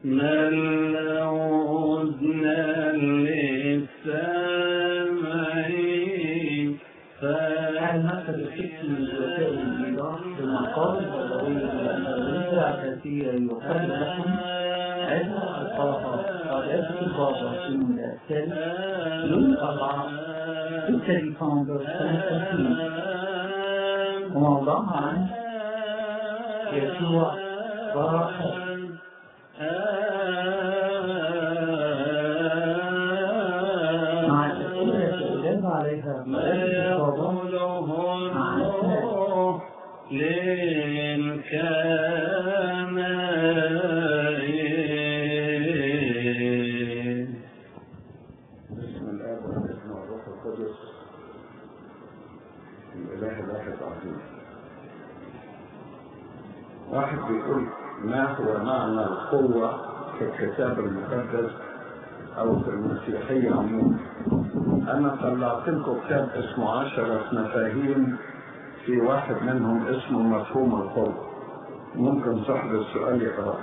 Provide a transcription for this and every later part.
ملأ أذنا للسمع هل مثل الشكل من وسائل الإيضاح بالمقام والغير الأمريكية الأساسية يقال لكم علم الطاقة قادات البابا في المدرسات للقطع التليفون بالسنة وموضوعها عن يسوع راحل مع الأسئلة الإجابة عليها ما قادات البابا يقوله للكنائن بسم الاب والابن والروح القدس الاله الواحد عظيم واحد بيقول ما هو معنى القوة في الكتاب المقدس أو في المسيحية عموما أنا طلعت لكم كتاب اسمه عشرة مفاهيم في واحد منهم اسمه مفهوم القوة ممكن صاحب السؤال يقرأ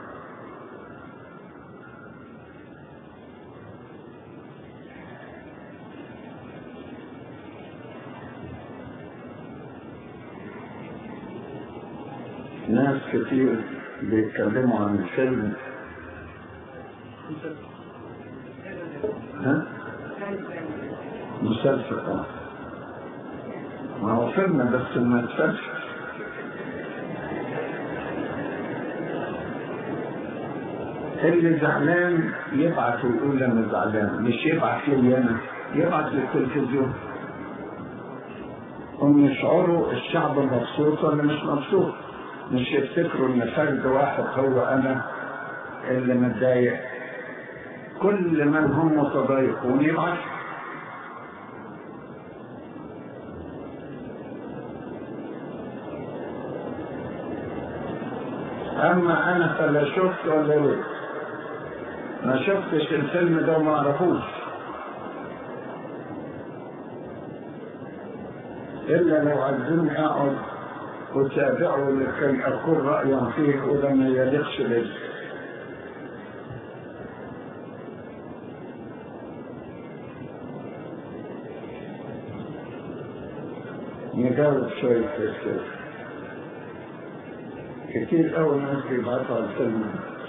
ناس كتير بيتكلموا عن الفيلم ها؟ مسلسل اه ما هو فيلم بس ما اتفرش اللي زعلان يبعت ويقول انا زعلان مش يبعت لي انا يبعت للتلفزيون هم يشعروا الشعب مبسوط ولا مش مبسوط مش يفتكروا ان فرد واحد هو انا اللي متضايق كل من هم متضايقون يبعث اما انا فلا شفت ولا ليه ما شفتش الفيلم ده وما اعرفوش الا لو عايزين اقعد وتابعوا اللي كان اقول رايا فيه وده ما يليقش بي نجاوب شوية في السيف كتير أوي ناس بيبعتوا على الفيلم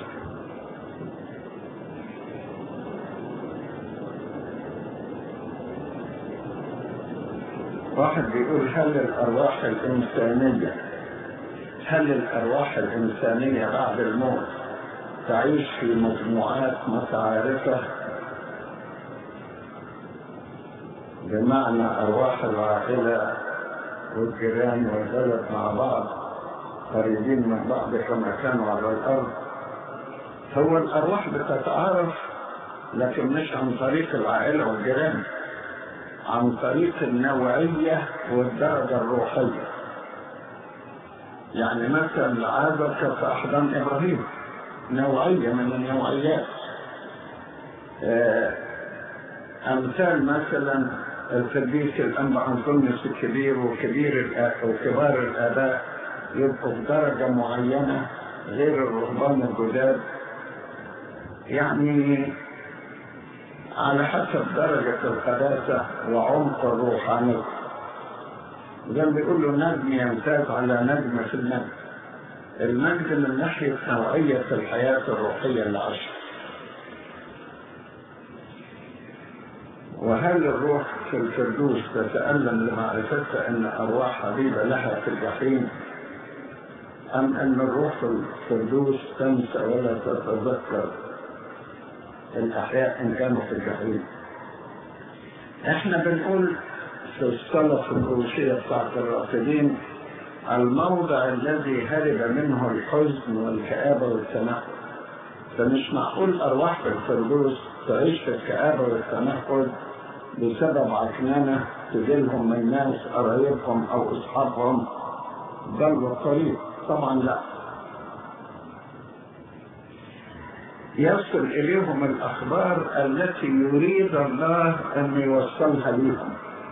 واحد بيقول هل الأرواح الإنسانية هل الأرواح الإنسانية بعد الموت تعيش في مجموعات متعارفة بمعنى أرواح العائلة والجيران والبلد مع بعض قريبين من بعض كما كانوا على الأرض هو الأرواح بتتعارف لكن مش عن طريق العائلة والجيران عن طريق النوعية والدرجة الروحية يعني مثلا العازر كان في أحضان إبراهيم نوعية من النوعيات آه، أمثال مثلا القديس الأنبا أنطونيوس الكبير وكبير الآ- وكبار الآباء يبقوا في درجة معينة غير الرهبان الجداد يعني على حسب درجة القداسة وعمق الروحانية زي ما بيقولوا نجم يمتاز على نجم في النجم المجد من ناحية نوعية الحياة الروحية اللي عاشها وهل الروح في الفردوس تتألم لمعرفتها أن أرواح حبيبة لها في الجحيم أم أن الروح في الفردوس تنسى ولا تتذكر الأحياء إن كانوا في الجحيم إحنا بنقول في الصلاة الروسية بتاعت الرافدين الموضع الذي هرب منه الحزن والكآبة والتنحر فمش معقول أرواح في الفردوس تعيش في الكآبة والتنحر بسبب عكنانة تجيلهم من ناس قرايبهم أو أصحابهم ضل الطريق طبعا لا يصل إليهم الأخبار التي يريد الله أن يوصلها لهم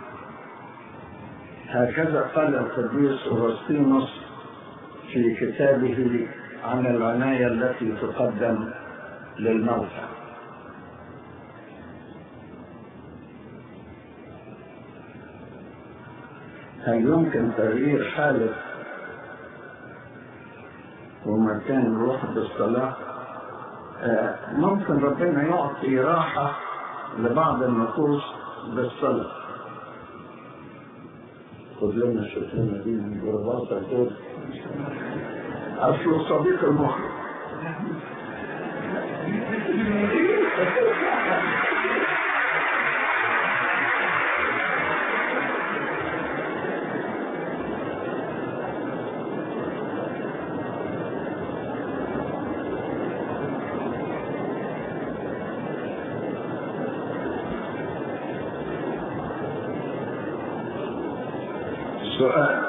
هكذا قال القديس أغسطينوس في كتابه عن العناية التي تقدم للموتى هل يمكن تغيير حالة ومكان الروح بالصلاة آه، ممكن ربنا يعطي راحة لبعض النفوس بالصلاة خد لنا شوفنا دي من جربات دول أصله صديق المخرج سؤال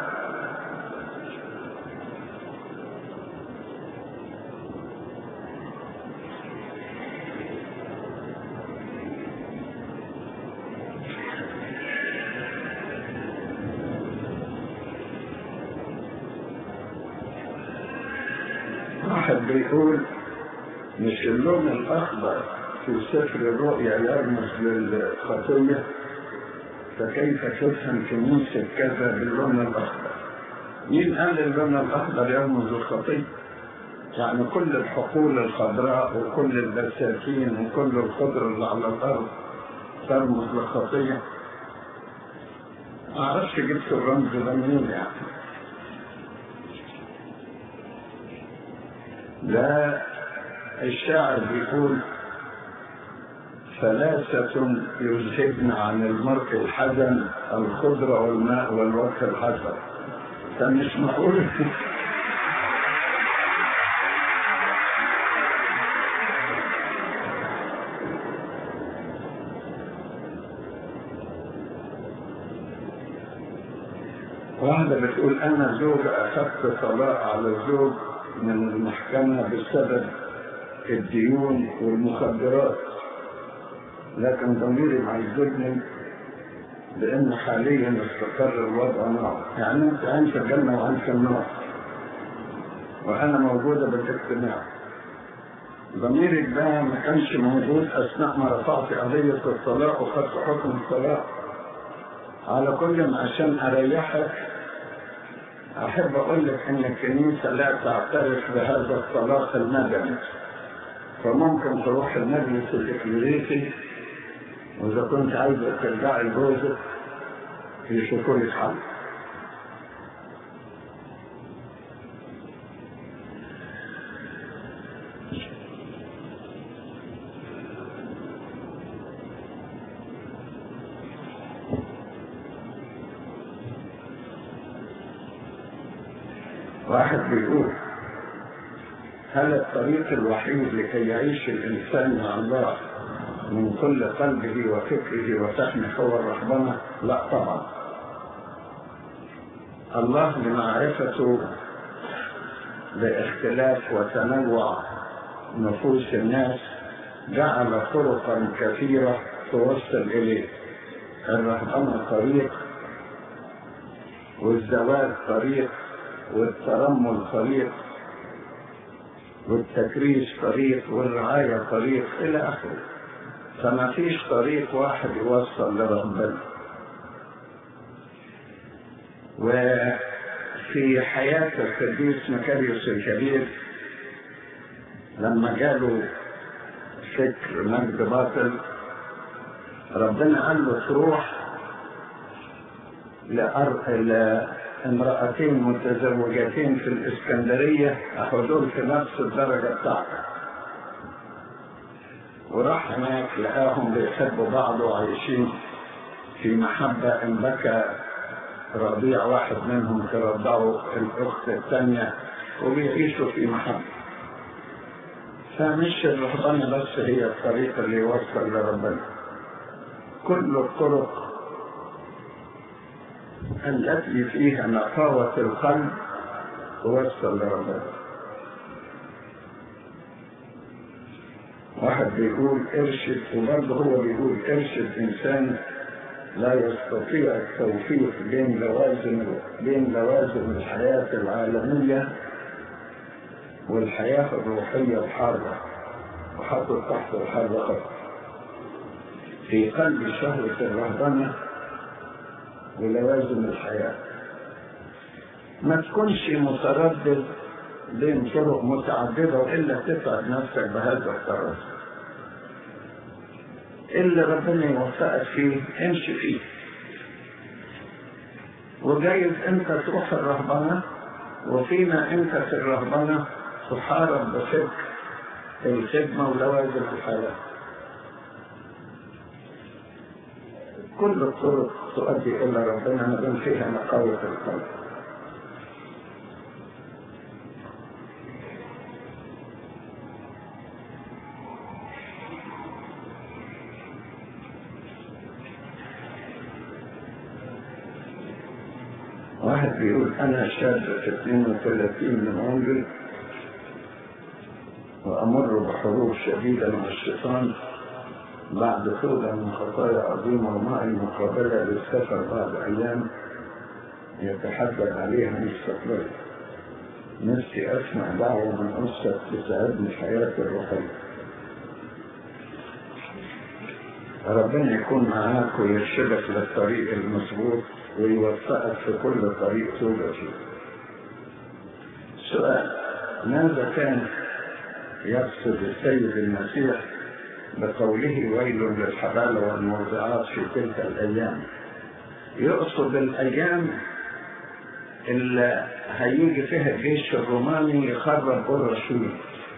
واحد بيقول مش اللون الأخضر في سفر الرؤيا يرمز للخطية فكيف تفهم كنيسة كذا باللون الأخضر مين قال اللون الأخضر يرمز للخطية يعني كل الحقول الخضراء وكل البساتين وكل الخضر اللي على الأرض ترمز للخطية ما أعرفش جبت الرمز ده منين يعني لا الشاعر بيقول ثلاثة يذهبن عن المرء الحزن الخضرة والماء والوجه الحسن فمش معقول واحدة بتقول أنا زوج أخذت طلاق على الزوج من المحكمة بسبب الديون والمخدرات لكن ضميري معذبني لأن حاليا استقر الوضع معه يعني أنت عايش الجنة وعايش النار وأنا موجودة بالاجتماع ضميرك ده ما كانش موجود أثناء ما رفعت قضية الطلاق وخدت حكم الطلاق على كل عشان أريحك أحب أقول لك إن الكنيسة لا تعترف بهذا الطلاق المدني فممكن تروح المجلس الإكليريكي وإذا كنت عايز ترجعي لجوزك يشوفوا لك حل واحد بيقول هل الطريق الوحيد لكي يعيش الإنسان مع الله من كل قلبه وفكره وفهمه هو الرحمنة؟ لا طبعا الله لمعرفته باختلاف وتنوع نفوس الناس جعل طرقا كثيرة توصل إليه الرهبنة طريق والزواج طريق والترمل طريق والتكريس طريق والرعاية طريق إلى آخره فما فيش طريق واحد يوصل لربنا وفي حياة القديس مكاريوس الكبير لما جاله فكر مجد باطل ربنا قال له تروح لأر... لامرأتين متزوجتين في الإسكندرية أخذون في نفس الدرجة بتاعتك وراح هناك لقاهم بيحبوا بعض وعايشين في محبة إن بكى رضيع واحد منهم ترضعوا الأخت الثانية وبيعيشوا في محبة فمش الرهبنة بس هي الطريق اللي يوصل لربنا كل الطرق التي فيها نقاوة القلب توصل لربنا واحد بيقول ارشد وبرضه هو بيقول ارشد انسان لا يستطيع التوفيق بين لوازم بين لوازم الحياة العالمية والحياة الروحية الحارة وحطوا تحت الحلقة في قلب شهوة الرهبنة ولوازم الحياة ما تكونش متردد بين طرق متعددة وإلا تتعب نفسك بهذا الطرف اللي ربنا يوفقك فيه امشي فيه وجايز انت تروح الرهبنة وفينا انت في الرهبنة تحارب بفكر الخدمة ولوازم الحياة كل الطرق تؤدي إلى ربنا ما دام فيها نقاوة القلب واحد بيقول أنا شاب في 32 من عمري وأمر بحروب شديدة مع الشيطان بعد خوضة من خطايا عظيمة ومعي مقابلة للسفر بعد أيام يتحدد عليها مستقبلي نفسي أسمع دعوة من أسرة تساعدني في حياتي الروحية ربنا يكون معاك ويرشدك للطريق المظبوط ويوفقك في كل طريق توجد فيه سؤال ماذا كان يقصد السيد المسيح بقوله ويل للحبال والمرضعات في تلك الأيام يقصد الأيام اللي هيجي فيها الجيش الروماني يخرب أورشليم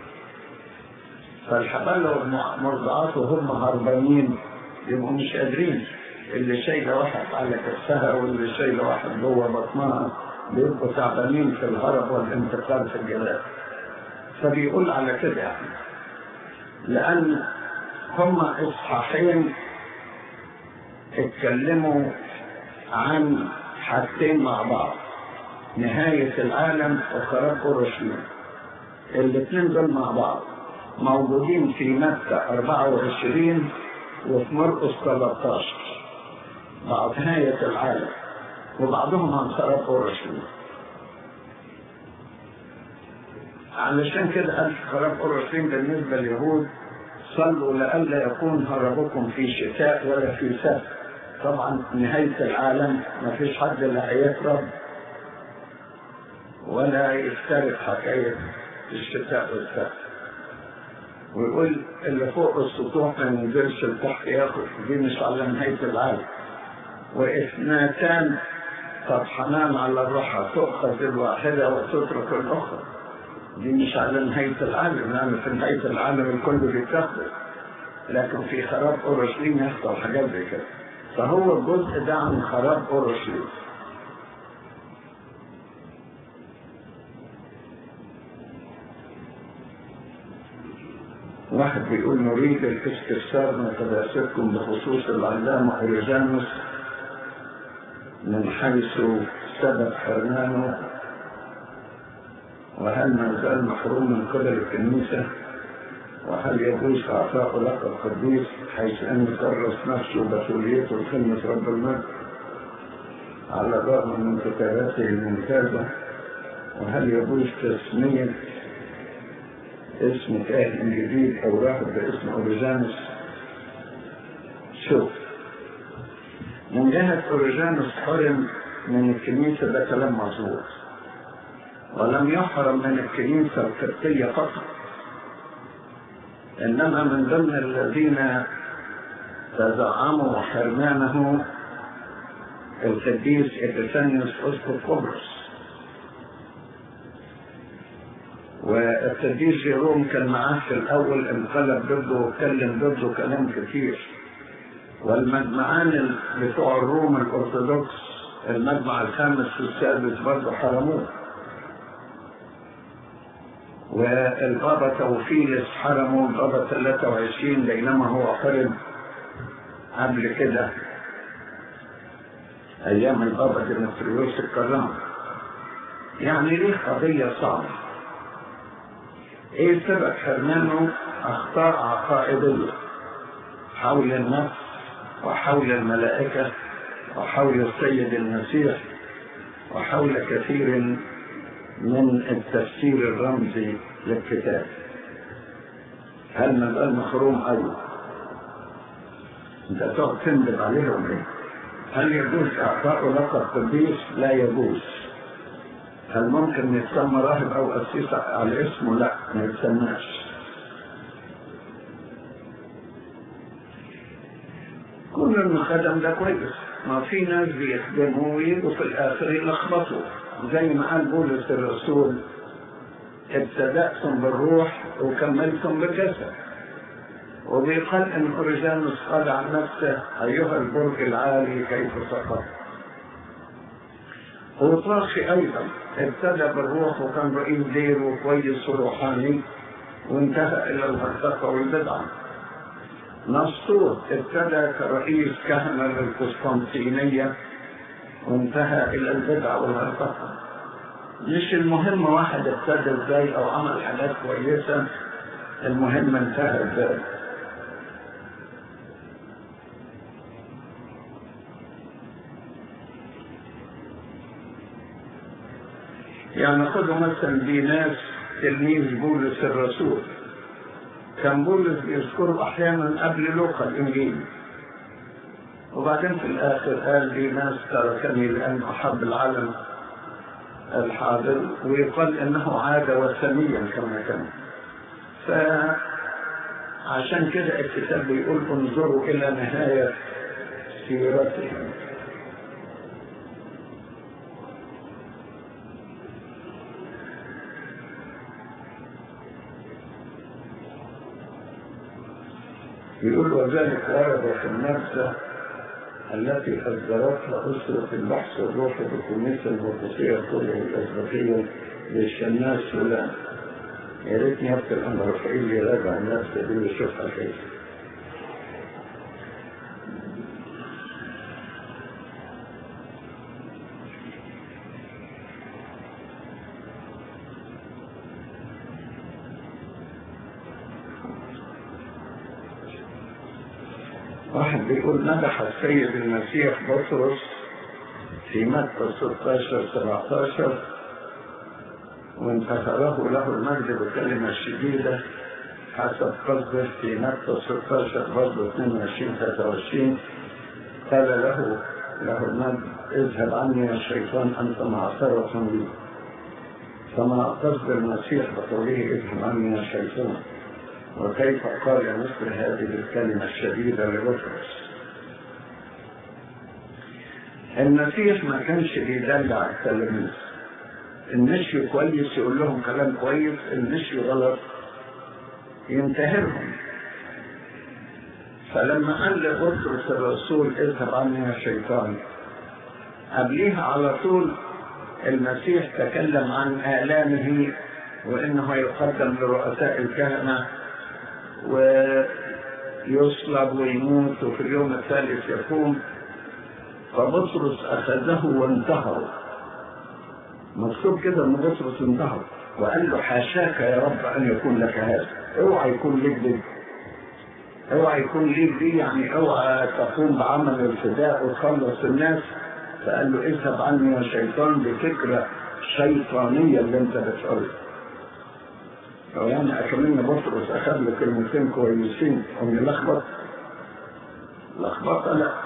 فالحبال والمرضعات وهم هربانين يبقوا مش قادرين اللي شايله واحد على كتفها واللي شايله واحد جوه بطنها بيبقوا تعبانين في الهرب والانتقال في الجبال فبيقول على كده يعني لأن هما إصحاحين اتكلموا عن حاجتين مع بعض نهاية العالم وخراب أورشليم الاثنين دول مع بعض موجودين في متى 24 وفي مرقس 13 بعد نهاية العالم وبعضهم عن خراب أورشليم علشان كده قال خراب أورشليم بالنسبة لليهود صلوا لئلا يكون هربكم في شتاء ولا في سبت طبعا نهاية العالم ما فيش حد لا هيهرب ولا يفترق حكاية الشتاء والسبت ويقول اللي فوق السطوح ما ينزلش لتحت ياخد دي مش على نهاية العالم واثنتان تطحنان على الروحة تؤخذ الواحدة وتترك الأخرى دي مش على نهاية العالم لأن في نهاية العالم الكل بيتاخد لكن في خراب أورشليم يحصل حاجات زي كده فهو الجزء ده عن خراب أورشليم واحد بيقول نريد الاستفسار من قداستكم بخصوص العلامة أوريجانوس من حيث سبب حرمانه وهل ما زال محروم من قبل الكنيسة وهل يجوز إعطاء لقب قديس حيث أن يكرس نفسه وبتوليته لخدمة رب المجد على الرغم من كتاباته الممتازة وهل يجوز تسمية اسم كاهن جديد أو راهب باسم أوريجانوس شوف من جهة أوريجانوس حرم من الكنيسة ده كلام مظبوط ولم يحرم من الكنيسة القبطية فقط إنما من ضمن الذين تزعموا حرمانه القديس إبيثانيوس أسقف قبرص والقديس جيروم كان معاه في الأول انقلب ضده واتكلم ضده كلام كثير والمجمعان بتوع الروم الأرثوذكس المجمع الخامس والسادس برضه حرموه والبابا توفيلس حرمه البابا 23 بينما هو حرم قبل كده ايام البابا ديمتريوس الكرام يعني ليه قضية صعبة ايه سبب حرمانه اخطاء عقائدية حول النفس وحول الملائكة وحول السيد المسيح وحول كثير من التفسير الرمزي للكتاب هل ما بقى محروم أيوه أنت تقعد تندب عليهم إيه؟ هل يجوز إعطاء لقب قديس؟ لا يجوز هل ممكن يتسمى راهب أو قسيس على اسمه؟ لا ما يتسماش كل الخدم ده كويس ما في ناس بيخدموا ويجوا في الآخر يلخبطوا زي ما قال بولس الرسول ابتدأتم بالروح وكملتم بالجسد وبيقال ان اوريجانوس قال عن نفسه ايها البرج العالي كيف سقط وطاخي ايضا ابتدى بالروح وكان رئيس دير وكويس وروحاني وانتهى الى الهرطقه والبدعه نسطور ابتدى كرئيس كهنه للقسطنطينيه وانتهى الى البدعه والهرطقه مش المهم واحد ابتدى ازاي او عمل حاجات كويسه المهم انتهى ازاي يعني خدوا مثلا دي ناس تلميذ بولس الرسول كان بولس بيذكره احيانا قبل لوقا الانجيل وبعدين في الاخر قال دي ناس تركني لان احب العالم الحاضر ويقال انه عاد وثنيا كما كان فعشان كده الكتاب بيقول انظروا الى نهايه سيرتهم يقول وذلك ورد في النبذة التي أصدرتها أسرة البحث الروحي في الكنيسة المرقسية كله الأسبقية للشماس فلان يا ريتني أبقى الأمر رفعيل يراجع النبذة دي ويشوفها كيف واحد بيقول مدح السيد المسيح بطرس في متى 16 17 وانتهره له المجد بكلمة شديدة حسب قصده في متى 16 برضه 22 23 قال له له المجد اذهب عني يا شيطان انت معصرة لي فما قصد المسيح بقوله اذهب عني يا شيطان وكيف قال مثل هذه الكلمة الشديدة لبطرس المسيح ما كانش بيدلع التلاميذ المشي كويس يقول لهم كلام كويس المشي غلط ينتهرهم فلما قال لبطرس الرسول اذهب عني يا شيطان قبليها على طول المسيح تكلم عن آلامه وإنه يقدم لرؤساء الكهنة ويصلب ويموت وفي اليوم الثالث يقوم فبطرس أخذه وانتهره مكتوب كده ان بطرس انتهر وقال له حاشاك يا رب ان يكون لك هذا اوعى يكون لك دي اوعى يكون ليك دي يعني اوعى تقوم بعمل الفداء وتخلص الناس فقال له اذهب عني يا شيطان بفكره شيطانيه اللي انت بتقولها أو يعني أكملنا بطرس أخذ له كلمتين كويسين هم يلخبط لخبطة لا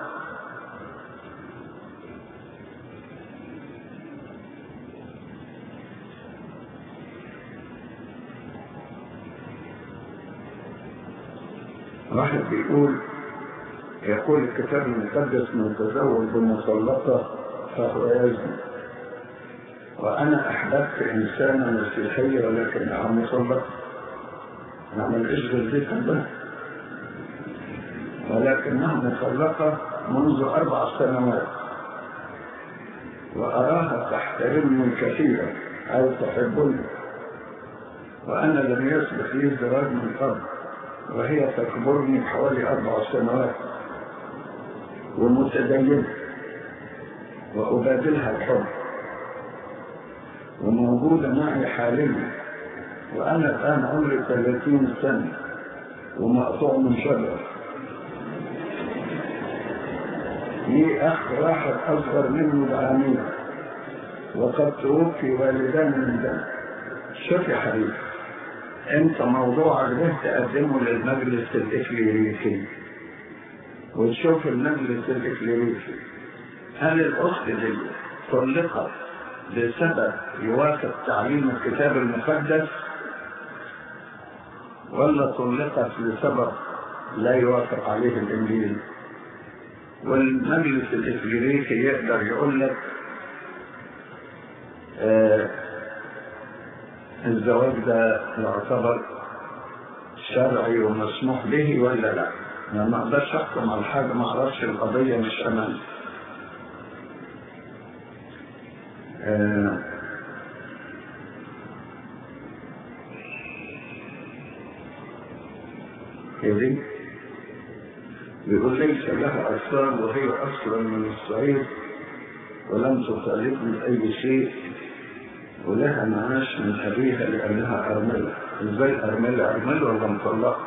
واحد بيقول يقول الكتاب المقدس من تزوج بمطلقة فهو يزني وأنا أحببت إنسانا مسيحيا ولكنها مطلقة نعمل إيش غير دي كلها ولكنها مطلقة منذ أربع سنوات وأراها تحترمني كثيرا أو تحبني وأنا لم يسبق لي زواج من قبل وهي تكبرني بحوالي أربع سنوات ومتدينة وأبادلها الحب وموجودة معي حاليا وأنا الآن عمري 30 سنة ومقطوع من شجر لي أخ واحد أصغر مني بعامين وقد توفي والدان من دم شوف يا حبيبي انت موضوعك ده تقدمه للمجلس الاكليريكي وتشوف المجلس الاكليريكي هل الاخت دي طلقت بسبب يوافق تعليم الكتاب المقدس ولا طلقت لسبب لا يوافق عليه الانجيل والمجلس الإكليريكي يقدر يقول لك آه الزواج ده يعتبر شرعي ومسموح به ولا لا أنا ما اقدرش احكم على حاجه ما اعرفش القضيه مش امان آه كده بيقول ليس لها أسرار وهي أصلا من الصعيد ولم تخالفني أي شيء ولها معاش من أبيها لأنها أرملة إزاي أرملة أرملة ولا مطلقة؟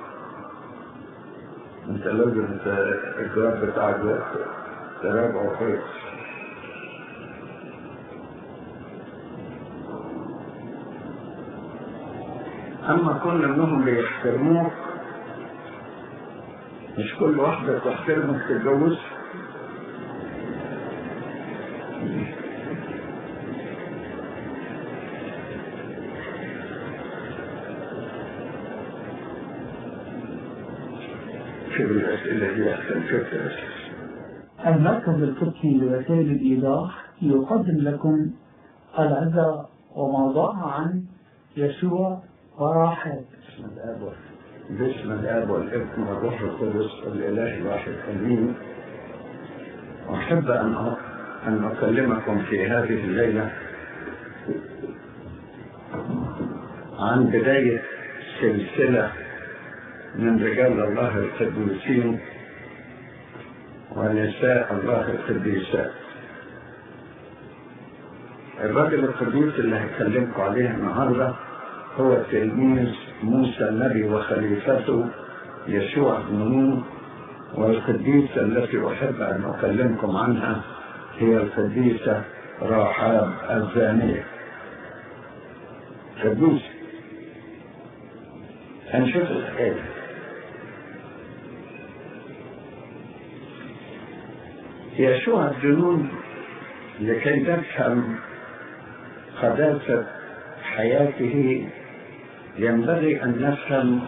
أنت لازم الجواب بتاعك ده تراجعه كويس أما كل منهم بيحترموك مش كل واحدة تحترمك تتجوز في الأسئلة دي أحسن فكرة المركز التركي لوسائل الإيضاح يقدم لكم العزة وموضوعها عن يشوع وراحل بسم الآب وال- باسم الآب والابن والروح القدس الإله الواحد آمين أحب أن أ- أن أكلمكم في هذه الليلة عن بداية سلسلة من رجال الله القديسين ونساء الله القديسات الرجل القديس اللي هكلمكم عليه النهارده هو تلميذ موسى النبي وخليفته يشوع بن نون والقديسة التي أحب أن أكلمكم عنها هي القديسة راحاب الزانية قديسة هنشوف الحكاية يشوع الجنون لكي تفهم قداسة حياته ينبغي أن نفهم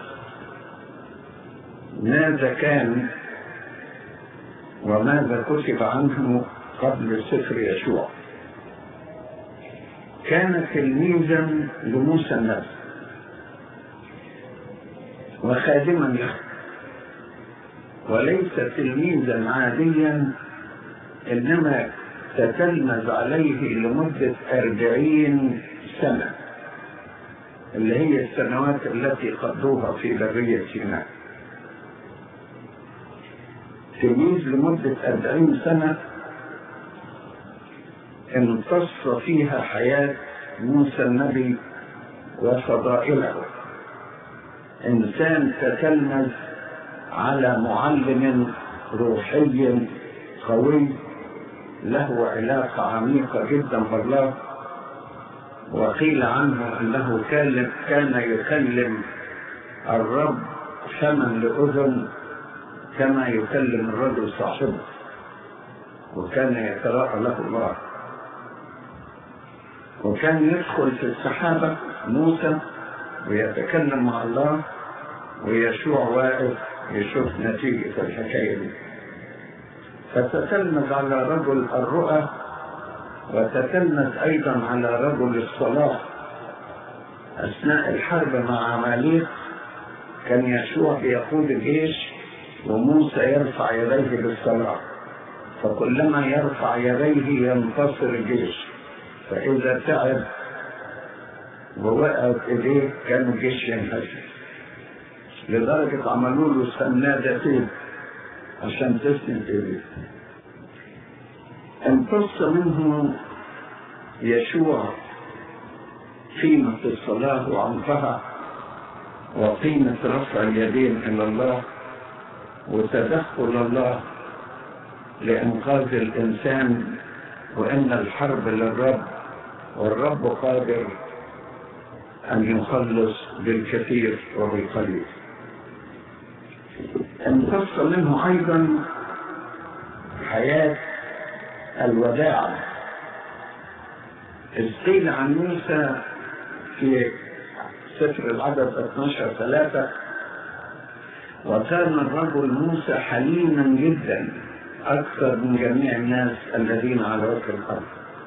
ماذا كان وماذا كتب عنه قبل سفر يشوع كان تلميذا لموسى النبي وخادما له وليس تلميذا عاديا إنما تتلمذ عليه لمدة أربعين سنة اللي هي السنوات التي قضوها في برية سيناء تلميذ لمدة أربعين سنة امتص فيها حياة موسى النبي وفضائله إنسان تتلمذ على معلم روحي قوي له علاقة عميقة جدا بالله وقيل عنه أنه كان كان يكلم الرب فما لأذن كما يكلم الرجل صاحبه وكان يتراءى له الله وكان يدخل في السحابة موسى ويتكلم مع الله ويشوع واقف يشوف نتيجة الحكاية دي فتتلمذ على رجل الرؤى وتتلمذ أيضا على رجل الصلاة أثناء الحرب مع عماليق كان يشوع بيقود الجيش وموسى يرفع يديه بالصلاة فكلما يرفع يديه ينتصر الجيش فإذا تعب ووقعت إيديه كان الجيش ينهزم لدرجة عملوا له سنادتين عشان تسند إيديه امتص منه يشوع قيمة الصلاة وعمقها وقيمة رفع اليدين إلى الله وتدخل الله لإنقاذ الإنسان وإن الحرب للرب والرب قادر أن يخلص بالكثير وبالقليل امتص منه أيضا حياة الوداع إذ قيل عن موسى في سفر العدد 12 ثلاثة وكان الرجل موسى حليما جدا أكثر من جميع الناس الذين على وجه الأرض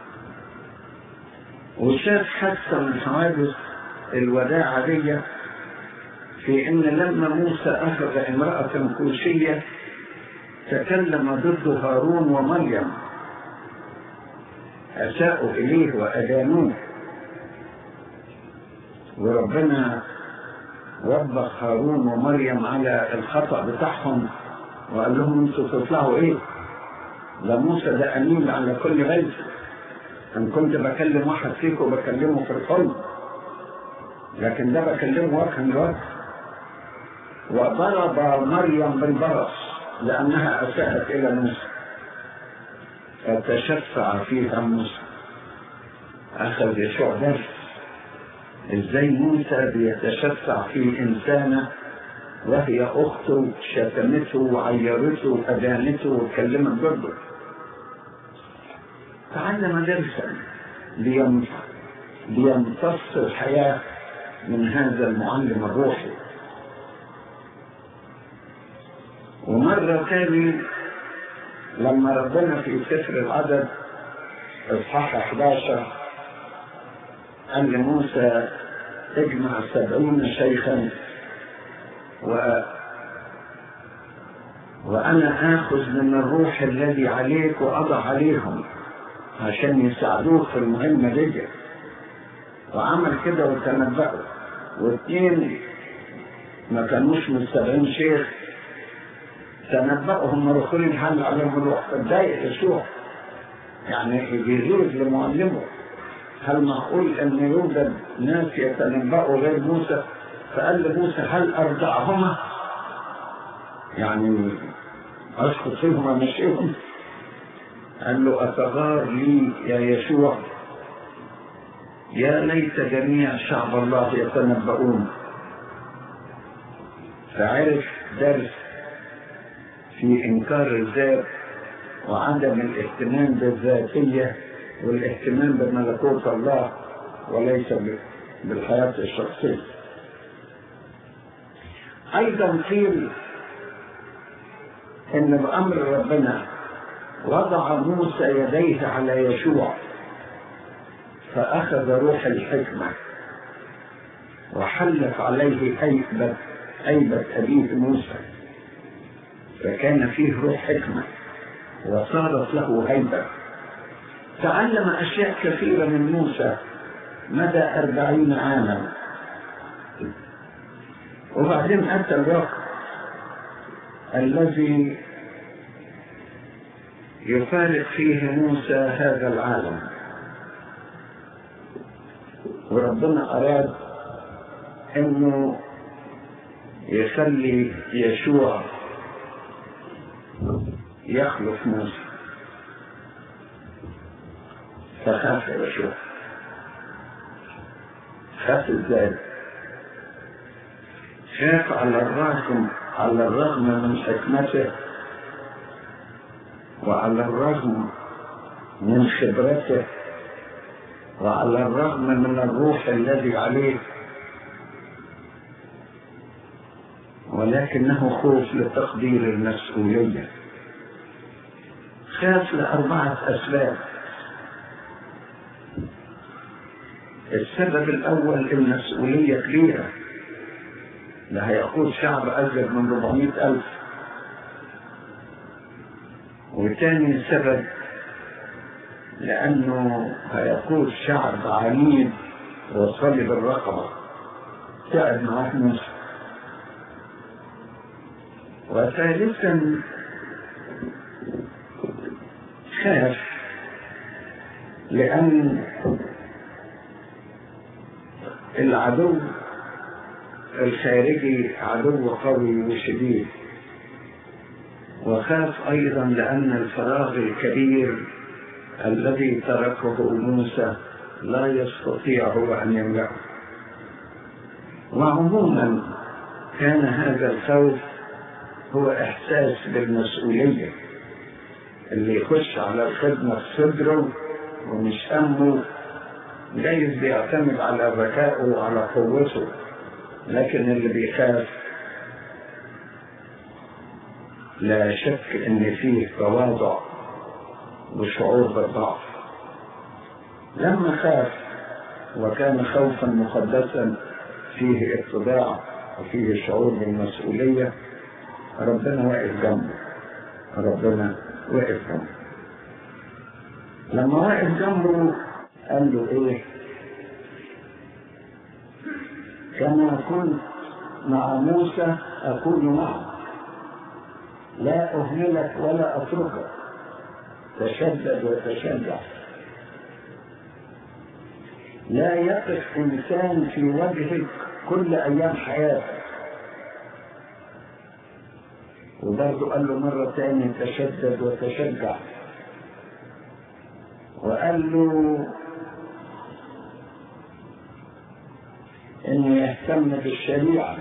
وشاف حادثة من حوادث الوداعة دي في إن لما موسى أخذ امرأة كوشية تكلم ضد هارون ومريم أساءوا إليه وأدانوه وربنا وبخ هارون ومريم على الخطأ بتاعهم وقال لهم انتوا تطلعوا ايه؟ ده موسى ده امين على كل بيت ان كنت بكلم واحد فيكم بكلمه في الحلم لكن ده بكلمه وجها لوجه وضرب مريم بالبرص لانها اساءت الى موسى فتشفع فيها موسى اخذ يشوع درس ازاي موسى بيتشفع في انسانه وهي اخته شتمته وعيرته وادانته وكلمت ضده تعلم درسا ليم- ليمتص الحياه من هذا المعلم الروحي ومرة تاني لما ربنا في سفر العدد اصحاح 11 قال لموسى اجمع سبعين شيخا و وأنا آخذ من الروح الذي عليك وأضع عليهم عشان يساعدوك في المهمة دي وعمل كده وتنبأوا واثنين ما كانوش من سبعين شيخ تنبأوا هم دخولين حل عليهم الروح فاتضايق يسوع يعني يغيظ لمعلمه هل معقول ان يوجد ناس يتنبأوا غير موسى فقال لموسى هل ارجعهما يعني اسقط فيهم امشيهم قال له اتغار لي يا يشوع يا ليت جميع شعب الله يتنبؤون فعرف درس في انكار الذات وعدم الاهتمام بالذاتيه والاهتمام بملكوت الله وليس ب- بالحياه الشخصيه ايضا قيل ان بامر ربنا وضع موسى يديه على يشوع فاخذ روح الحكمه وحلت عليه هيبه هيبه ابيه موسى فكان فيه روح حكمه وصارت له هيبه تعلم اشياء كثيره من موسى مدى أربعين عاما وبعدين أتى الوقت الذي يفارق فيه موسى هذا العالم وربنا أراد أنه يخلي يشوع يخلف موسى فخاف يشوع خاف ازاي خاف على الرغم على الرغم من حكمته وعلى الرغم من خبرته وعلى الرغم من الروح الذي عليه ولكنه خوف لتقدير المسؤولية خاف لأربعة أسباب السبب الأول المسؤولية كبيرة ده هيقود شعب أزيد من 400 ألف وتاني سبب لأنه هيقود شعب عنيد وصلب الرقبة تعب معاه موسى وثالثا خاف لأن العدو الخارجي عدو قوي وشديد وخاف أيضا لأن الفراغ الكبير الذي تركه موسى لا يستطيع هو أن يملأه وعموما كان هذا الخوف هو إحساس بالمسؤولية اللي يخش على الخدمة في صدره ومش همه جايز بيعتمد على ذكائه وعلى قوته لكن اللي بيخاف لا شك ان فيه تواضع وشعور بالضعف لما خاف وكان خوفا مقدسا فيه اتباع وفيه شعور بالمسؤولية ربنا واقف جنبه ربنا واقف جنبه لما واقف جنبه قال له ايه كما كنت مع موسى اكون معك لا اهملك ولا اتركك تشدد وتشجع لا يقف انسان في وجهك كل ايام حياتك وبرضه قال له مرة تانية تشدد وتشجع وقال له انه يهتم بالشريعة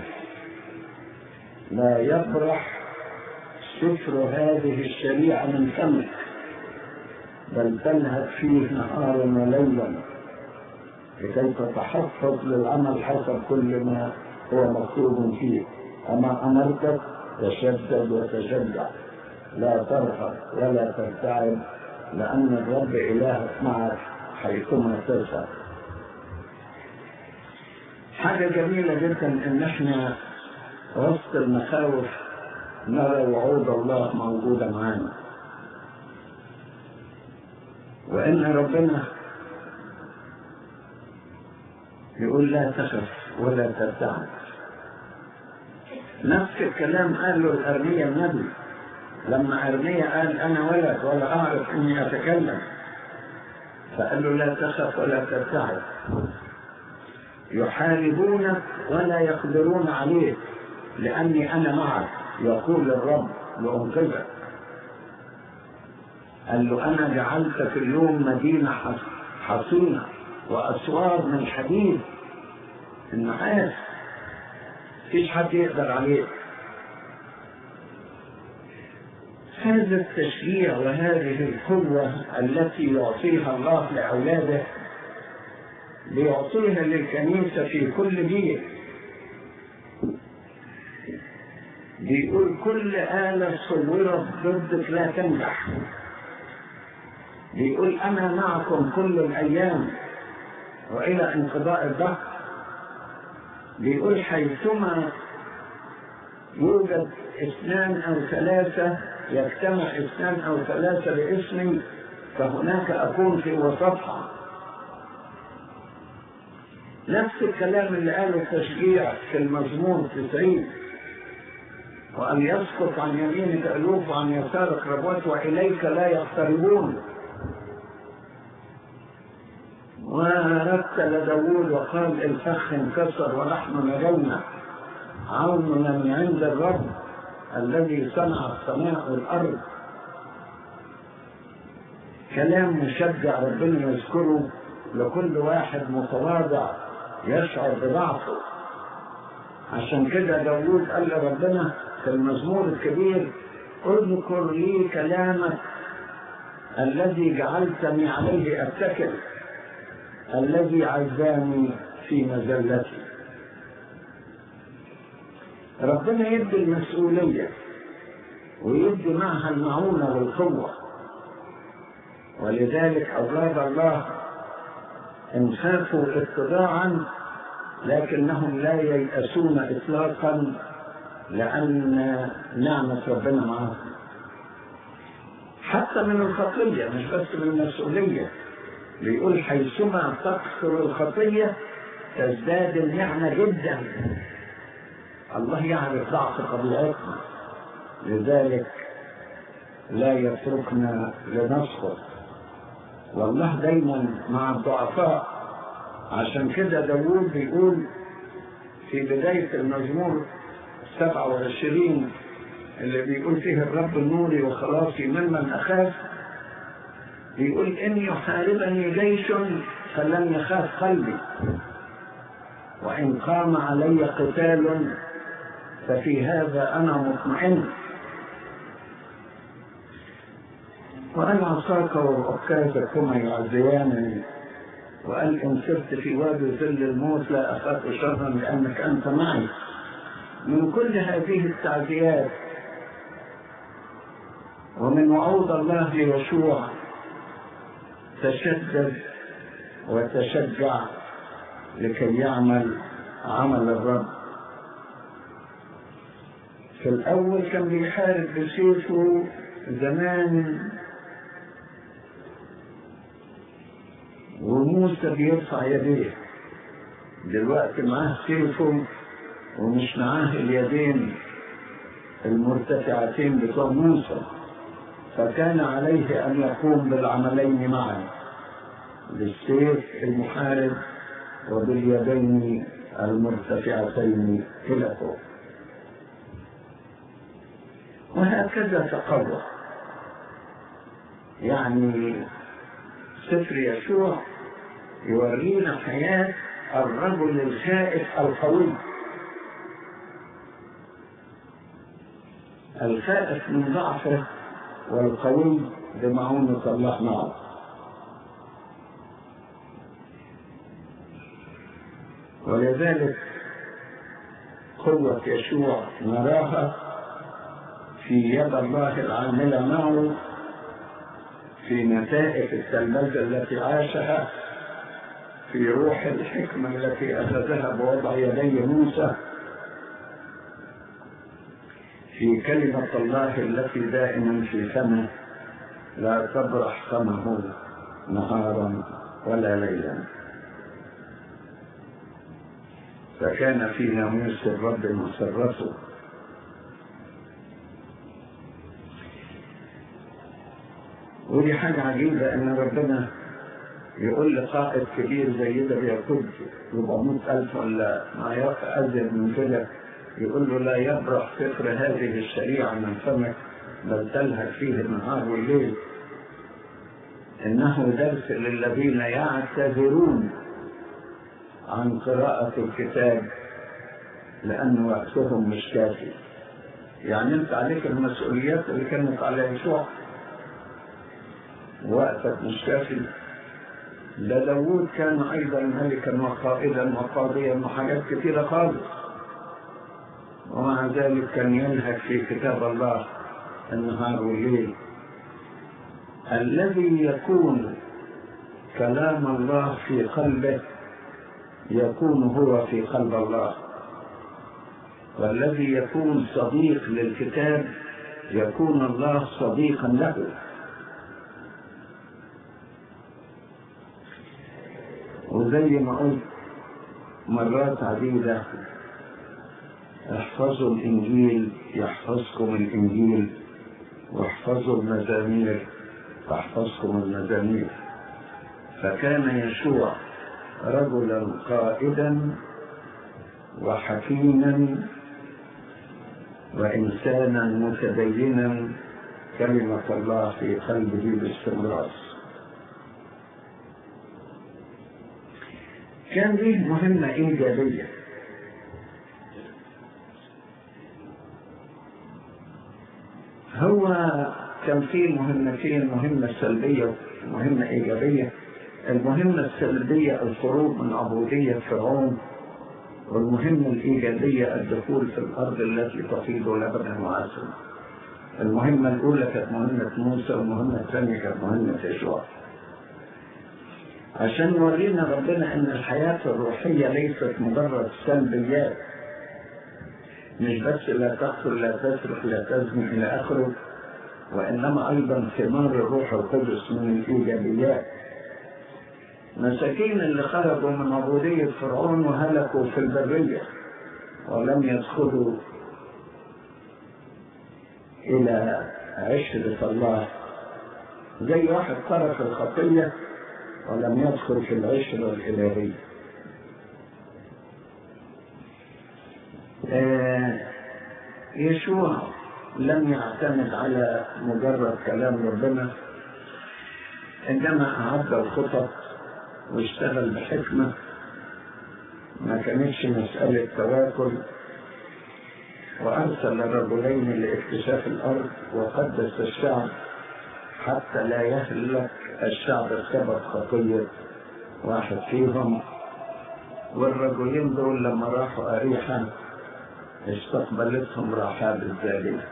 لا يبرح سفر هذه الشريعة من فمك بل تلهث فيه نهارا وليلا لكي تتحفظ للعمل حسب كل ما هو مكتوب فيه أما أمرتك تشدد وتشجع لا ترهب ولا ترتعب لأن الرب إلهك معك حيثما تسعى حاجة جميلة جدا إن إحنا وسط المخاوف نرى وعود الله موجودة معانا وإن ربنا يقول لا تخف ولا ترتعب نفس الكلام قاله الأرمية النبي لما أرمية قال أنا ولد ولا أعرف إني أتكلم فقال له لا تخف ولا ترتعب يحاربونك ولا يقدرون عليك لأني أنا معك يقول الرب لأنقذك قال له أنا جعلتك اليوم مدينة حصينة وأسوار من حديد النحاس مفيش حد يقدر عليه هذا التشجيع وهذه القوة التي يعطيها الله لأولاده بيعطيها للكنيسة في كل جيل بيقول كل آلة صورت ضدك لا تنجح بيقول أنا معكم كل الأيام وإلى انقضاء الدهر بيقول حيثما يوجد اثنان أو ثلاثة يجتمع اثنان أو ثلاثة باسمي فهناك أكون في وسطها نفس الكلام اللي قاله التشجيع في المزمور 90 وأن يسقط عن يمينك ألوف وعن يسارك ربوات وإليك لا يقتربون ورتل داوود وقال الفخ انكسر ونحن نجونا عوننا من عند الرب الذي صنع السماء والأرض كلام مشجع ربنا يذكره لكل واحد متواضع يشعر بضعفه عشان كده داوود قال لربنا في المزمور الكبير اذكر لي كلامك الذي جعلتني عليه اتكل الذي عزاني في مزلتي ربنا يدي المسؤولية ويدي معها المعونة والقوة ولذلك أولاد الله إن خافوا اتباعا لكنهم لا ييأسون إطلاقا لأن نعمة ربنا معهم حتى من الخطية مش بس من المسؤولية بيقول حيثما تكثر الخطية تزداد النعمة جدا الله يعرف ضعف طبيعتنا لذلك لا يتركنا لنسقط والله دايما مع الضعفاء عشان كده داوود بيقول في بداية المزمور 27 اللي بيقول فيه الرب النوري وخلاصي ممن أخاف بيقول إن يحاربني جيش فلن يخاف قلبي وإن قام علي قتال ففي هذا أنا مطمئن وأن عصاك وعكازك هما يعزيانني وقال إن سرت في وادي ظل الموت لا أخاف شرا لأنك أنت معي من كل هذه التعزيات ومن وعود الله ليشوع تشدد وتشجع لكي يعمل عمل الرب في الأول كان بيحارب بسيفه زمان وموسى بيرفع يديه دلوقتي معاه سيفه ومش معاه اليدين المرتفعتين بتوع موسى فكان عليه أن يقوم بالعملين معا بالسيف المحارب وباليدين المرتفعتين إلى فوق وهكذا تقوى يعني سفر يشوع يورينا حياة الرجل الخائف القوي الخائف من ضعفه والقوي بمعونة الله معه ولذلك قوة يشوع نراها في يد الله العاملة معه في نتائج التلمذة التي عاشها في روح الحكمة التي أخذها بوضع يدي موسى في كلمة الله التي دائما في فمه لا تبرح فمه نهارا ولا ليلا فكان في ناموس الرب مسرته ودي حاجة عجيبة إن ربنا يقول لقائد كبير زي ده بياخد 400 ألف ولا ما يقع أزيد من كده يقول له لا يبرح فكر هذه الشريعة من فمك بل تلهج فيه النهار والليل إنه درس للذين يعتذرون عن قراءة الكتاب لأن وقتهم مش كافي يعني أنت عليك المسؤوليات اللي كانت على يسوع وقتك مش كافي ده داوود كان أيضا ملكا وقائدا وقاضيا وحاجات كثيرة خالص ومع ذلك كان ينهج في كتاب الله النهار والليل الذي يكون كلام الله في قلبه يكون هو في قلب الله والذي يكون صديق للكتاب يكون الله صديقا له وزي ما قلت مرات عديدة احفظوا الإنجيل يحفظكم الإنجيل واحفظوا المزامير تحفظكم المزامير فكان يشوع رجلا قائدا وحكيما وإنسانا متدينا كلمة الله في قلبه باستمرار كان ليه مهمة إيجابية هو كان فيه مهمتين مهمة سلبية ومهمة إيجابية المهمة السلبية الخروج من عبودية فرعون والمهمة الإيجابية الدخول في الأرض التي تفيض لبنا وعسل المهمة الأولى كانت مهمة موسى والمهمة الثانية كانت مهمة يشوع عشان يورينا ربنا ان الحياة الروحية ليست مجرد سلبيات مش بس لا تقتل لا تسرق لا تزني الى اخره وانما ايضا ثمار الروح القدس من الايجابيات مساكين اللي خرجوا من عبودية فرعون وهلكوا في البرية ولم يدخلوا إلى عشرة الله زي واحد ترك الخطية ولم يدخل في العشرة الإلهية آه يشوع لم يعتمد على مجرد كلام ربنا إنما أعد الخطط واشتغل بحكمة ما كانتش مسألة تواكل وأرسل رجلين لاكتشاف الأرض وقدس الشعب حتى لا يهلك الشعب بسبب خطية واحد فيهم والرجلين دول لما راحوا أريحا استقبلتهم رحاب الزالية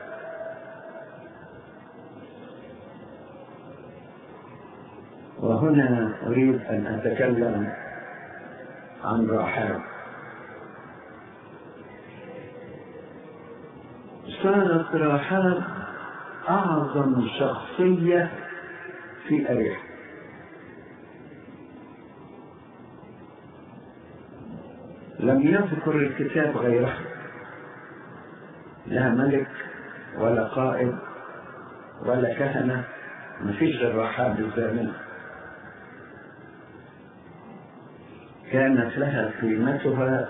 وهنا أريد أن أتكلم عن رحاب صارت رحاب أعظم شخصية في أريحا لم يذكر الكتاب غيرها لا ملك ولا قائد ولا كهنة مفيش غير رحاب الزامنة كانت لها قيمتها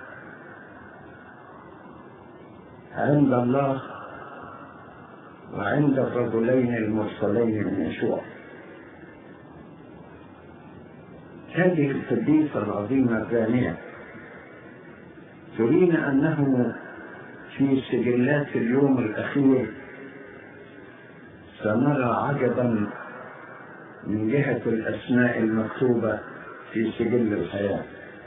عند الله وعند الرجلين المرسلين من يشوع هذه القديسة العظيمة الثانية ترينا أنه في سجلات اليوم الأخير سنرى عجبا من جهة الأسماء المكتوبة في سجل الحياة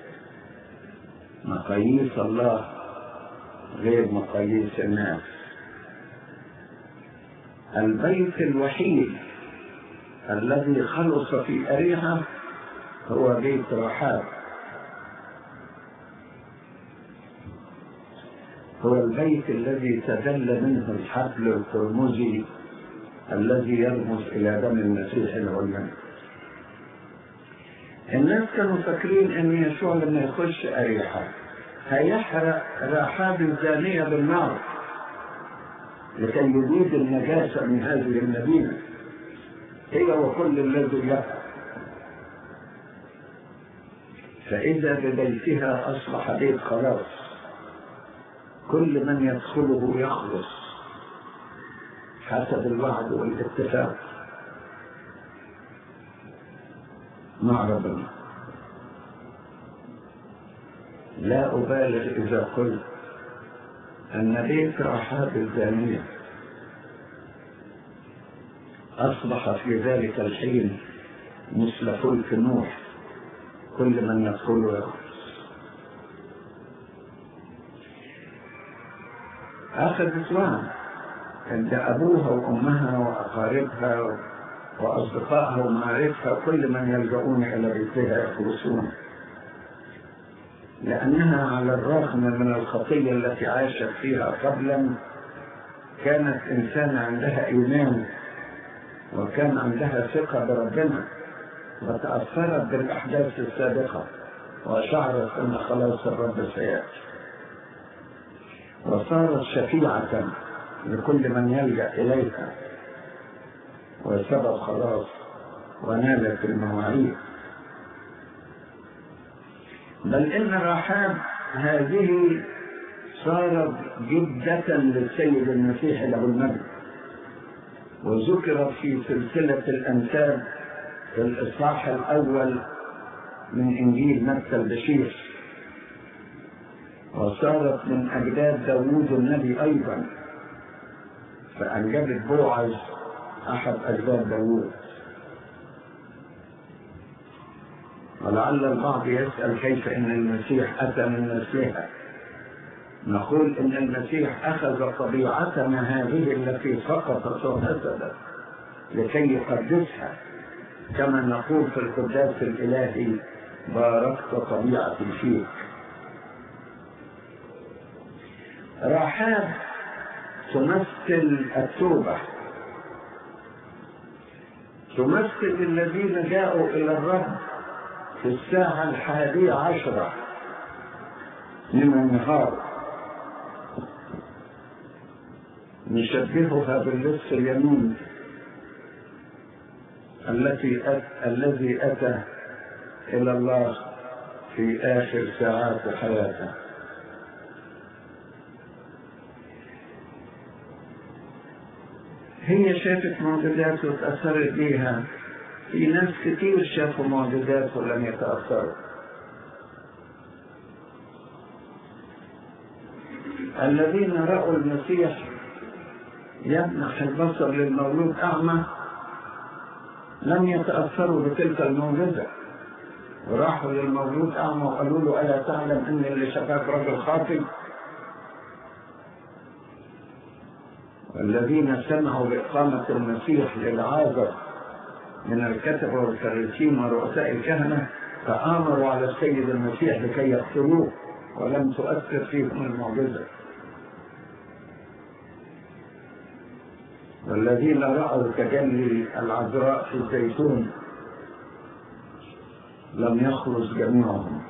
مقاييس الله غير مقاييس الناس البيت الوحيد الذي خلص في أريحة هو بيت رحاب هو البيت الذي تدل منه الحبل القرمزي الذي يرمز إلى دم المسيح العليا الناس كانوا فاكرين ان يسوع لما يخش أريحة هيحرق رحاب الزانية بالنار لكي يزيد النجاسة من هذه المدينة هي وكل الذي لها فإذا ببيتها أصبح بيت خلاص كل من يدخله يخلص حسب الوعد والاتفاق مع ربنا لا أبالغ إذا قلت أن بيت رحاب الزانية أصبح في ذلك الحين مثل فلك نوح كل من يدخله يخلص أخذت وعد عند أبوها وأمها وأقاربها وأصدقائها ومعارفها كل من يلجؤون إلى بيتها يخلصون لأنها على الرغم من الخطية التي عاشت فيها قبلا كانت إنسانة عندها إيمان وكان عندها ثقة بربنا وتأثرت بالأحداث السابقة وشعرت أن خلاص الرب سيأتي وصارت شفيعة لكل من يلجأ إليها وسبب خلاص ونالت المواعيد بل إن رحاب هذه صارت جدة للسيد المسيح له المجد وذكرت في سلسلة الأنساب في الإصحاح الأول من إنجيل متى البشير وصارت من أجداد داوود النبي أيضا فأنجبت بوعز أحد أجداد داوود ولعل البعض يسأل كيف إن المسيح أتى من نسلها نقول إن المسيح أخذ طبيعتنا هذه التي سقطت وفسدت لكي يقدسها كما نقول في القداس الإلهي باركت طبيعتي فيك رحاب تمثل التوبة تمثل الذين جاءوا إلى الرب في الساعة الحادية عشرة من النهار نشبهها باللص اليمين التي أت... الذي أتى إلى الله في آخر ساعات حياته هي شافت معجزات وتأثرت بيها في ناس كتير شافوا معجزات ولم يتأثروا الذين رأوا المسيح يمنح البصر للمولود أعمى لم يتأثروا بتلك المعجزة وراحوا للمولود أعمى وقالوا له ألا تعلم أن اللي شفاك رجل خاطئ والذين سمعوا بإقامة المسيح للعازر من الكتبة والفريسين ورؤساء الكهنة تآمروا على السيد المسيح لكي يقتلوه ولم تؤثر فيهم المعجزة والذين رأوا تجلي العذراء في الزيتون لم يخرج جميعهم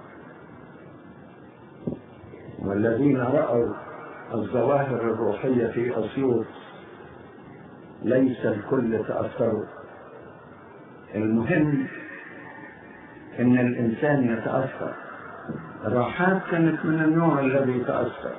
والذين رأوا الظواهر الروحية في أسيوط ليس الكل تأثروا المهم ان الانسان يتأثر راحات كانت من النوع الذي تأثر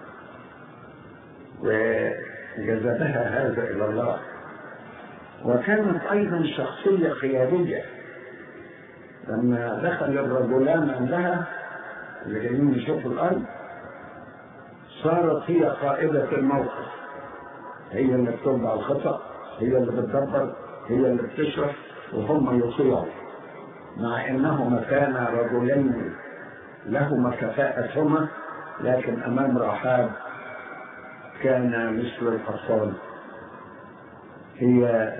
وجذبها هذا الى الله وكانت ايضا شخصية قيادية لما دخل الرجلان عندها اللي جايين يشوفوا الارض صارت هي قائدة الموقف هي اللي بتوضع الخطأ هي اللي بتدبر هي اللي بتشرح وهم يطيعوا مع انهما كانا رجلين لهما كفاءتهما لكن امام رحاب كان مثل الاطفال هي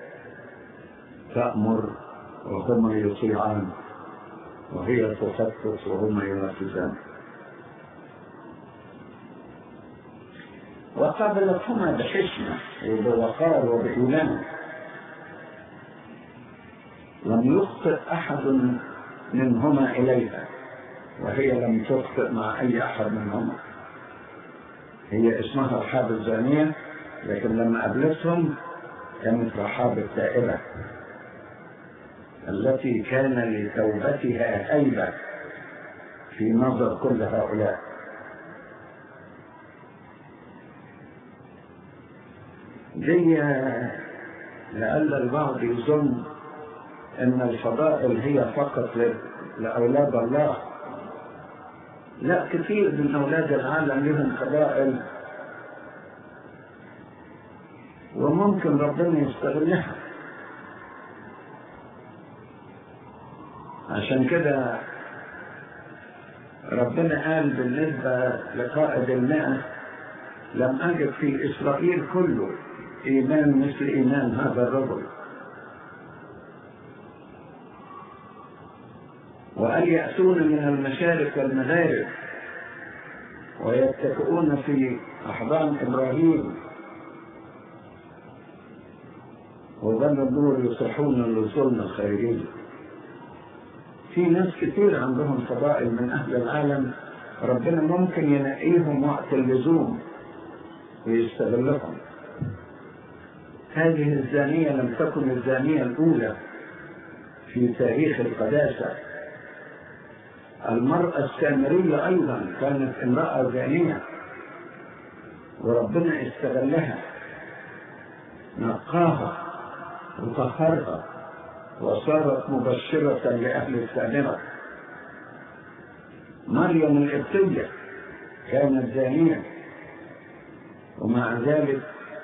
تأمر وهما يطيعان وهي تخطط وهما ينفذان وقابلتهما بحشمة وبوقار وبإيمان لم يخطئ أحد منهما إليها وهي لم تخطئ مع أي أحد منهما هي اسمها رحاب الزانية لكن لما قابلتهم كانت رحاب التائبة التي كان لتوبتها هيبة في نظر كل هؤلاء دي لعل البعض يظن ان الفضائل هي فقط لاولاد الله لا كثير من اولاد العالم لهم فضائل وممكن ربنا يستغلها عشان كده ربنا قال بالنسبة لقائد المئة لم أجد في إسرائيل كله إيمان مثل إيمان هذا الرجل وأن يأتون من المشارق والمغارب ويتكئون في أحضان إبراهيم وظل النور يصحون للظلم الخيرين في ناس كتير عندهم فضائل من أهل العالم ربنا ممكن ينقيهم وقت اللزوم ويستغلهم هذه الزانية لم تكن الزانية الأولى في تاريخ القداسة المرأة السامرية أيضا كانت امرأة زانية وربنا استغلها نقاها وطهرها وصارت مبشرة لأهل السامرة مريم القبطية كانت زانية ومع ذلك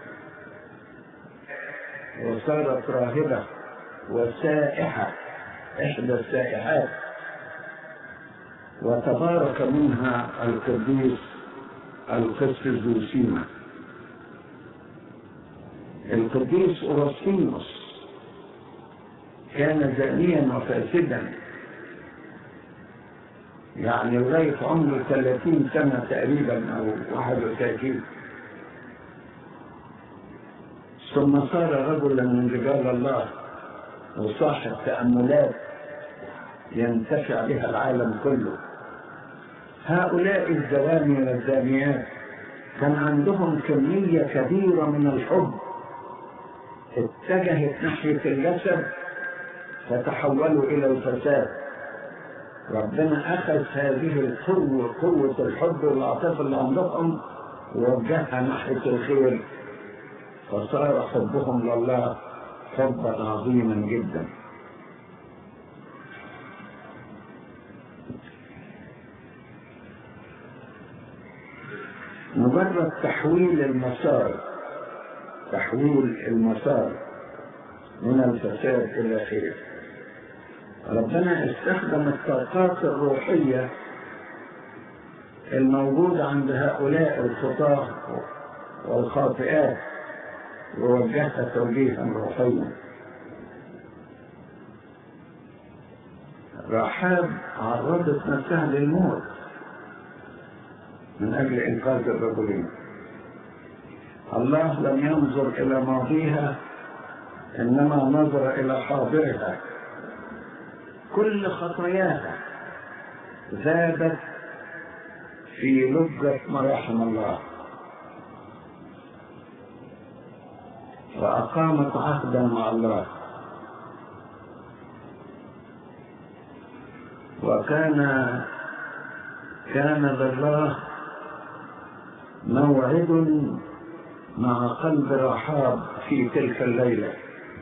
وصارت راهبة وسائحة إحدى السائحات وتبارك منها القديس القس زوسيما القديس أورسطينوس كان زانيا وفاسدا يعني لغاية عمره 30 سنة تقريبا أو 31 ثم صار رجلا من رجال الله وصاحب تأملات ينتفع بها العالم كله هؤلاء الزواني والزانيات كان عندهم كمية كبيرة من الحب اتجهت ناحية الجسد فتحولوا إلى الفساد ربنا أخذ هذه القوة قوة الحب والعاطفة اللي عندهم ووجهها ناحية الخير فصار حبهم لله حبا عظيما جدا مجرد تحويل المسار تحويل المسار من الفساد إلى خير ربنا استخدم الطاقات الروحية الموجودة عند هؤلاء الخطاة والخاطئات ووجهها توجيها روحيا رحاب عرضت نفسها للموت من أجل إنقاذ الرجلين الله لم ينظر إلى ماضيها إنما نظر إلى حاضرها كل خطاياها ذابت في لجة مراحم الله وأقامت عهدا مع الله وكان كان لله موعد مع قلب رحاب في تلك الليلة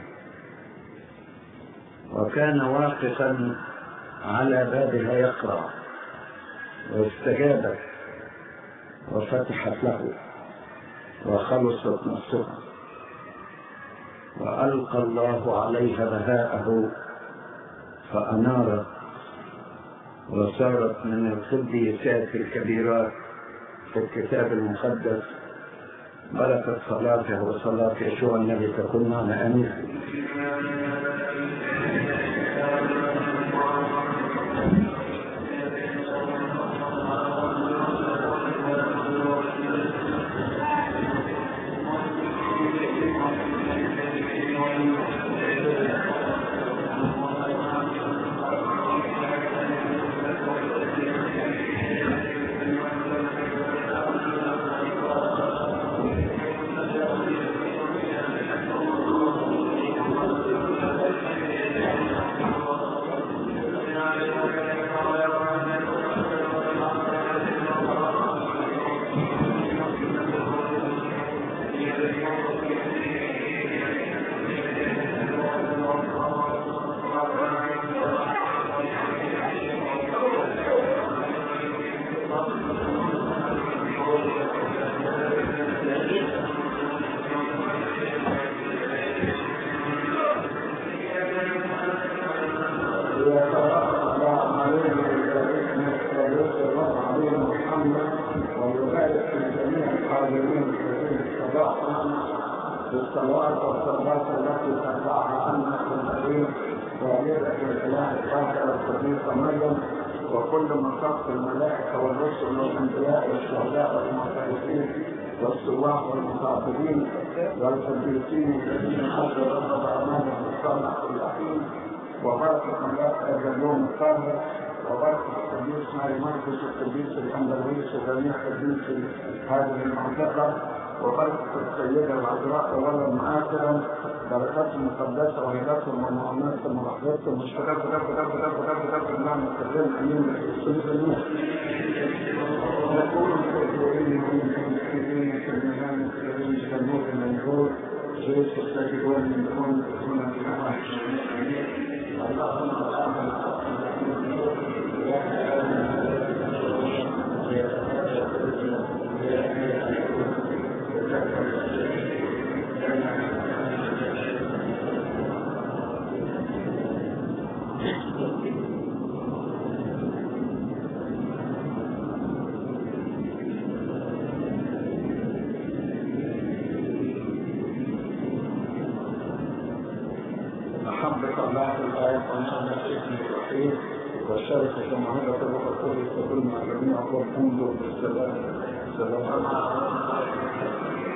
وكان واقفا على بابها يقرأ واستجابت وفتحت له وخلصت نفسها وألقى الله عليها بهاءه فأنارت وصارت من القديسات الكبيرات في الكتاب المقدس بركة صلاته وصلاة يشوع النبي تكون معنا أمين بالصلوات والصلوات التي ترفعها عنك الكريم والدة الاله الطاهر الصديقة مريم وكل مصاف الملائكة والرسل والأنبياء والشهداء والمعترفين والسواح والمخاطبين والقديسين الذين حضروا رب أعمالهم الصالح الأخير وبركة ملائكة اليوم الطاهر وبركة القديس ماري مرقس القديس الأندلس وجميع قديس هذه المنطقة وبركة السيدة العذراء أولا مآثرا بركاتهم مقدسة وهباتهم ومؤمناتهم ورحمتهم والشرف رب رب رب رب رب اللهم كرم أمين السلطانية يقول الكثيرين من المسلمين في الميلان الكريم كالنور المنظور جيش الساجدون من دون هنا في اللهم محبة الله الآية ونعمة ابن الرحيم والشركة معهدة الروح القدس وكل مع جميع قوم بالسلام سلام